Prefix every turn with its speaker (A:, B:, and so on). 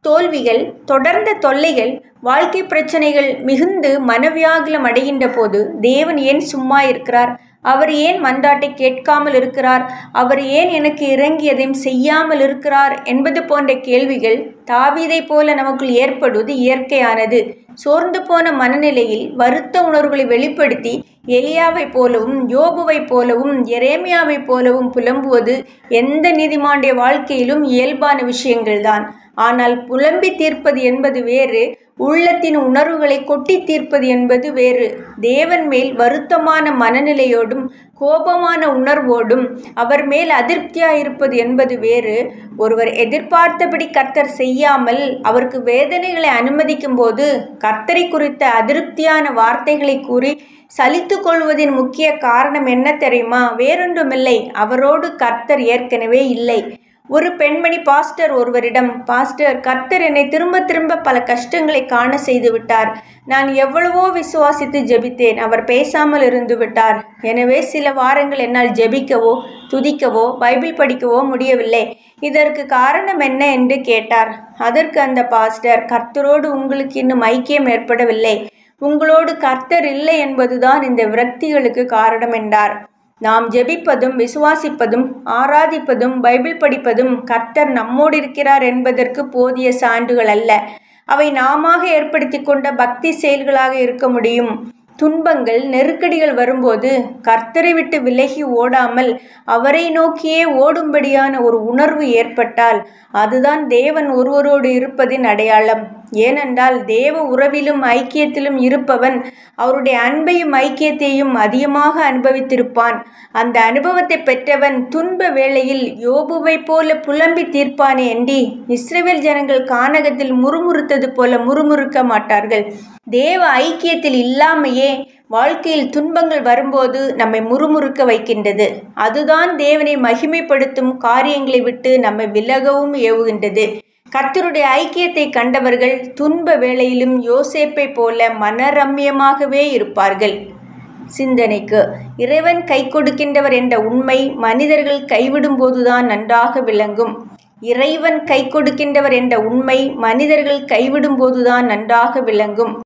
A: தோல்விகள் தொடர்ந்த தொல்லைகள் வாழ்க்கை பிரச்சனைகள் மிகுந்து மனவியாகுலம் அடைகின்ற போது தேவன் ஏன் சும்மா இருக்கிறார் அவர் ஏன் மன்றாட்டை கேட்காமல் இருக்கிறார் அவர் ஏன் எனக்கு இறங்கியதையும் செய்யாமல் இருக்கிறார் என்பது போன்ற கேள்விகள் தாவீதை போல நமக்குள் ஏற்படுவது இயற்கையானது சோர்ந்து போன மனநிலையில் வருத்த உணர்வுகளை வெளிப்படுத்தி எலியாவைப் போலவும் யோபுவைப் போலவும் எரேமியாவைப் போலவும் புலம்புவது எந்த நீதிமானுடைய வாழ்க்கையிலும் இயல்பான விஷயங்கள்தான் ஆனால் புலம்பி தீர்ப்பது என்பது வேறு உள்ளத்தின் உணர்வுகளை கொட்டி தீர்ப்பது என்பது வேறு தேவன் மேல் வருத்தமான மனநிலையோடும் கோபமான உணர்வோடும் அவர் மேல் அதிருப்தியாயிருப்பது என்பது வேறு ஒருவர் எதிர்பார்த்தபடி கர்த்தர் செய்யாமல் அவருக்கு வேதனைகளை அனுமதிக்கும் போது கர்த்தரை குறித்த அதிருப்தியான வார்த்தைகளை கூறி சலித்து கொள்வதின் முக்கிய காரணம் என்ன தெரியுமா வேறொன்றுமில்லை அவரோடு கர்த்தர் ஏற்கனவே இல்லை ஒரு பெண்மணி பாஸ்டர் ஒருவரிடம் பாஸ்டர் கர்த்தர் என்னை திரும்ப திரும்ப பல கஷ்டங்களை காண செய்து விட்டார் நான் எவ்வளவோ விசுவாசித்து ஜெபித்தேன் அவர் பேசாமல் இருந்து விட்டார் எனவே சில வாரங்கள் என்னால் ஜெபிக்கவோ துதிக்கவோ பைபிள் படிக்கவோ முடியவில்லை இதற்கு காரணம் என்ன என்று கேட்டார் அதற்கு அந்த பாஸ்டர் கர்த்தரோடு உங்களுக்கு இன்னும் ஐக்கியம் ஏற்படவில்லை உங்களோடு கர்த்தர் இல்லை என்பதுதான் இந்த விரக்திகளுக்கு காரணம் என்றார் நாம் ஜெபிப்பதும் விசுவாசிப்பதும் ஆராதிப்பதும் பைபிள் படிப்பதும் கர்த்தர் நம்மோடு இருக்கிறார் என்பதற்கு போதிய சான்றுகள் அல்ல அவை நாமாக ஏற்படுத்தி கொண்ட பக்தி செயல்களாக இருக்க முடியும் துன்பங்கள் நெருக்கடிகள் வரும்போது கர்த்தரை விட்டு விலகி ஓடாமல் அவரை நோக்கியே ஓடும்படியான ஒரு உணர்வு ஏற்பட்டால் அதுதான் தேவன் ஒருவரோடு இருப்பதின் அடையாளம் ஏனென்றால் தேவ உறவிலும் ஐக்கியத்திலும் இருப்பவன் அவருடைய அன்பையும் ஐக்கியத்தையும் அதிகமாக அனுபவித்திருப்பான் அந்த அனுபவத்தை பெற்றவன் துன்ப வேளையில் யோபுவைப் போல புலம்பி தீர்ப்பானே எண்டி இஸ்ரேல் ஜனங்கள் கானகத்தில் முறுமுறுத்தது போல முறுமுறுக்க மாட்டார்கள் தேவ ஐக்கியத்தில் இல்லாமையே வாழ்க்கையில் துன்பங்கள் வரும்போது நம்மை முறுமுறுக்க வைக்கின்றது அதுதான் தேவனை மகிமைப்படுத்தும் காரியங்களை விட்டு நம்மை விலகவும் ஏவுகின்றது கர்த்தருடைய ஐக்கியத்தை கண்டவர்கள் துன்ப வேளையிலும் யோசேப்பை போல மனரம்யமாகவே இருப்பார்கள் சிந்தனைக்கு இறைவன் கை கொடுக்கின்றவர் என்ற உண்மை மனிதர்கள் கைவிடும் போதுதான் நன்றாக விளங்கும் இறைவன் கை கொடுக்கின்றவர் என்ற உண்மை மனிதர்கள் கைவிடும் போதுதான் நன்றாக விளங்கும்